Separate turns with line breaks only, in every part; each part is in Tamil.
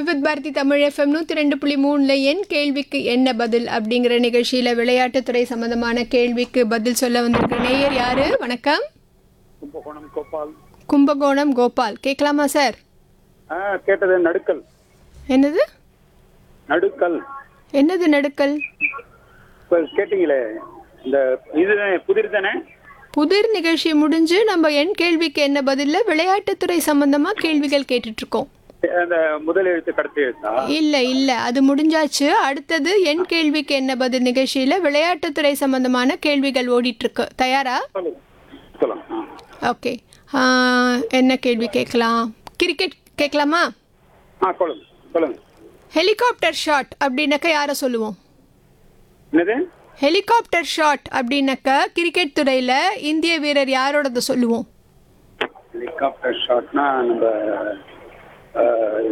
விவித் பாரதி தமிழ் எஃப்எம் நூற்றி ரெண்டு புள்ளி மூணில் என் கேள்விக்கு என்ன பதில் அப்படிங்கிற நிகழ்ச்சியில் விளையாட்டுத்துறை சம்பந்தமான கேள்விக்கு பதில் சொல்ல வந்திருக்க நேயர் யாரு வணக்கம்
கும்பகோணம் கோபால்
கும்பகோணம் கோபால் கேட்கலாமா சார்
ஆ கேட்டது நடுக்கல்
என்னது
நடுக்கல்
என்னது நடுக்கல்
இப்போ கேட்டீங்களே இந்த இதுதானே புதிர் தானே
புதிர் நிகழ்ச்சி முடிஞ்சு நம்ம என் கேள்விக்கு என்ன பதில்ல விளையாட்டுத்துறை சம்பந்தமா கேள்விகள் கேட்டுட்டு இருக்கோம்
அந்த முதல் எழுத்து கடைசி எழுத்தா
இல்ல இல்ல அது முடிஞ்சாச்சு அடுத்தது என் கேள்விக்கு என்ன பதில் நிகழ்ச்சியில விளையாட்டுத்துறை சம்பந்தமான கேள்விகள் ஓடிட்டு இருக்கு தயாரா
சொல்லுங்க சொல்லுங்க ஆ.
ஓகே என்ன கேள்வி கேட்கலாம் கிரிக்கெட் கேட்கலாமா
ஆ சொல்லுங்க சொல்லுங்க
ஹெலிகாப்டர் ஷாட் அப்படின்னாக்க யாரை சொல்லுவோம்
என்னது
ஹெலிகாப்டர் ஷாட் அப்படின்னாக்க கிரிக்கெட் துறையில இந்திய வீரர் யாரோடத சொல்லுவோம்
ஹெலிகாப்டர் ஷாட்னா நம்ம ஆ,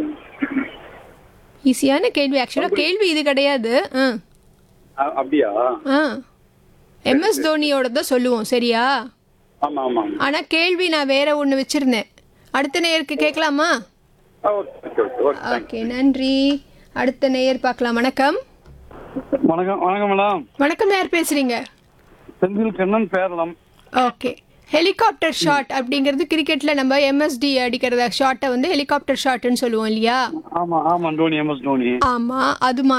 ஈஸியான கேள்வி ஆக்சுவலா கேள்வி இது கிடையாது ஆ
அ- அப்படியா
ஆ எம்எஸ் தோனியோடத சொல்லுவோம் சரியா
ஆமா ஆமா ஆமா
ஆனா கேள்வி நான் வேற ஒன்று வச்சிருந்தேன் அடுத்த நேயருக்கு கேட்கலாமா
ஆ, okay okay okay okay thanks.
Okay நன்றி அடுத்த நேயர் பார்க்கலாம் வணக்கம்
வணக்கம் வணக்கம் மேடம்
வணக்கம் யார் பேசுறீங்க
Senthil Kannan Peralam
okay helicopter shot அப்படிங்கிறது கிரிக்கெட்ல நம்ம எம்எஸ்டி அடிக்கிறத ஷாட்டை வந்து ஹெலிகாப்டர் ஷாட்னு சொல்லுவோம் இல்லையா
ஆமா ஆமா டோனி எம் எஸ் டோனி
ஆமா அது மா